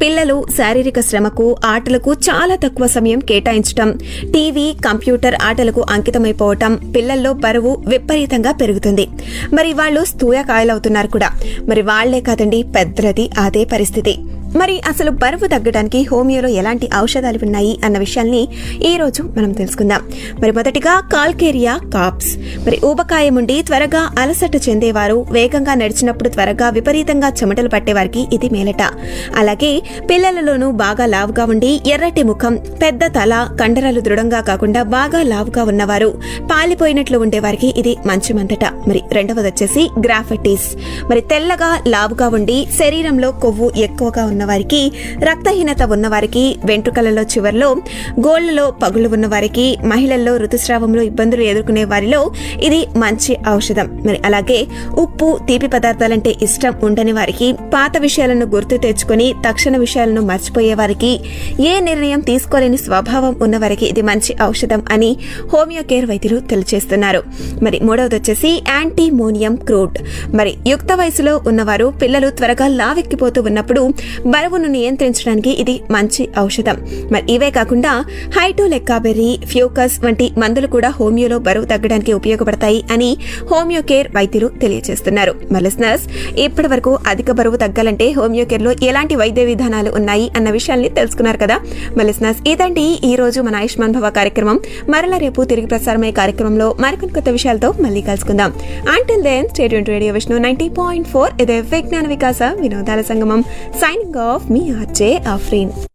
పిల్లలు శారీరక శ్రమకు ఆటలకు చాలా తక్కువ సమయం కేటాయించటం టీవీ కంప్యూటర్ ఆటలకు అంకితమైపోవటం పిల్లల్లో బరువు విపరీతంగా పెరుగుతుంది మరి వాళ్ళు స్థూయకాయలవుతున్నారు కూడా మరి వాళ్లే కాదండి పెద్దలది అదే పరిస్థితి మరి అసలు బరువు తగ్గడానికి హోమియోలో ఎలాంటి ఔషధాలు ఉన్నాయి అన్న విషయాల్ని ఈ రోజు మనం తెలుసుకుందాం మరి మొదటిగా కాల్కేరియా కాప్స్ మరి ఊబకాయం ఉండి త్వరగా అలసట చెందేవారు వేగంగా నడిచినప్పుడు త్వరగా విపరీతంగా చెమటలు పట్టేవారికి ఇది మేలట అలాగే పిల్లలలోనూ బాగా లావుగా ఉండి ఎర్రటి ముఖం పెద్ద తల కండరాలు దృఢంగా కాకుండా బాగా లావుగా ఉన్నవారు పాలిపోయినట్లు ఉండేవారికి ఇది మంచి మందట మరి రెండవది వచ్చేసి గ్రాఫైటిస్ మరి తెల్లగా లావుగా ఉండి శరీరంలో కొవ్వు ఎక్కువగా ఉన్నవారికి రక్తహీనత ఉన్నవారికి వెంట్రుకలలో చివర్లో గోళ్లలో పగులు ఉన్నవారికి మహిళల్లో ఋతుస్రావంలో ఇబ్బందులు ఎదుర్కొనే వారిలో ఇది మంచి ఔషధం మరి అలాగే ఉప్పు తీపి పదార్థాలంటే ఇష్టం ఉండని వారికి పాత విషయాలను గుర్తు తెచ్చుకొని తక్షణ విషయాలను మర్చిపోయే వారికి ఏ నిర్ణయం తీసుకోలేని స్వభావం ఉన్నవారికి ఇది మంచి ఔషధం అని హోమియో కేర్ వైద్యులు తెలియజేస్తున్నారు మరి మూడవది వచ్చేసి యాంటీమోనియం క్రూడ్ మరి యుక్త వయసులో ఉన్నవారు పిల్లలు త్వరగా లావెక్కిపోతూ ఉన్నప్పుడు బరువును నియంత్రించడానికి ఇది మంచి ఔషధం మరి ఇవే కాకుండా హైటోలెక్కాబెర్రీ ఫ్యూకస్ వంటి మందులు కూడా హోమియోలో బరువు తగ్గడానికి ఉపయోగపడతాయి అని హోమియో కేర్ వైద్యులు తెలియజేస్తున్నారు మరి లిసనర్స్ ఇప్పటి వరకు అధిక బరువు తగ్గాలంటే హోమియో కేర్ లో ఎలాంటి వైద్య విధానాలు ఉన్నాయి అన్న విషయాల్ని తెలుసుకున్నారు కదా మరి లిసనర్స్ ఇదండి ఈ రోజు మన ఆయుష్మాన్ భవ కార్యక్రమం మరలా రేపు తిరిగి ప్రసారమయ్యే కార్యక్రమంలో మరికొన్ని కొత్త విషయాలతో మళ్ళీ కలుసుకుందాం until then state radio Vishnu ninety point four ఇదే విజ్ఞాన వికాస వినోదాల సంగమం సైనింగ్ ఆఫ్ మీ ఆర్జే ఆఫ్రీన్